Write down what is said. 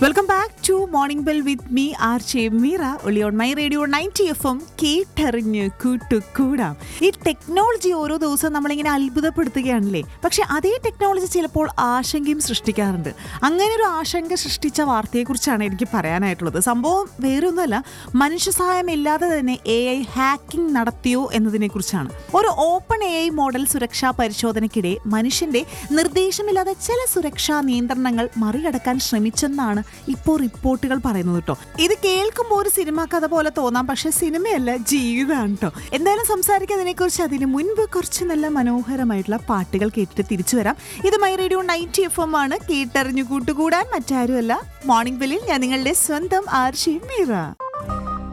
welcome back to morning bell with me R J Meera ഒളി on my radio ninety F M കേട്ടറിഞ്ഞ് കൂട്ടുകൂടാം ഈ technology ഓരോ ദിവസവും നമ്മളിങ്ങനെ അത്ഭുതപ്പെടുത്തുകയാണല്ലേ പക്ഷെ അതേ ടെക്നോളജി ചിലപ്പോൾ ആശങ്കയും സൃഷ്ടിക്കാറുണ്ട് അങ്ങനെ ഒരു ആശങ്ക സൃഷ്ടിച്ച വാർത്തയെക്കുറിച്ചാണ് എനിക്ക് പറയാനായിട്ടുള്ളത് സംഭവം വേറൊന്നുമല്ല മനുഷ്യ സഹായം ഇല്ലാതെ തന്നെ എ ഐ ഹാക്കിംഗ് നടത്തിയോ എന്നതിനെ കുറിച്ചാണ് ഒരു ഓപ്പൺ എ ഐ മോഡൽ സുരക്ഷാ പരിശോധനയ്ക്കിടെ മനുഷ്യന്റെ നിർദ്ദേശമില്ലാതെ ചില സുരക്ഷാ നിയന്ത്രണങ്ങൾ മറികടക്കാൻ ശ്രമിച്ചെന്നാണ് ഇപ്പോൾ റിപ്പോർട്ടുകൾ പറയുന്നത് കേട്ടോ ഇത് കേൾക്കുമ്പോൾ ഒരു സിനിമ കഥ പോലെ തോന്നാം പക്ഷെ സിനിമയല്ല ജീവിതമാണ് കേട്ടോ എന്തായാലും സംസാരിക്കാൻ അതിനെക്കുറിച്ച് അതിന് മുൻപ് കുറച്ച് നല്ല മനോഹരമായിട്ടുള്ള പാട്ടുകൾ കേട്ടിട്ട് തിരിച്ചു വരാം ഇത് my radio ninety F M ആണ് കേട്ടറിഞ്ഞു കൂട്ടുകൂടാൻ മറ്റാരുമല്ല മോർണിംഗ് ബെല്ലിൽ ഞാൻ നിങ്ങളുടെ സ്വന്തം ആർഷി മീറ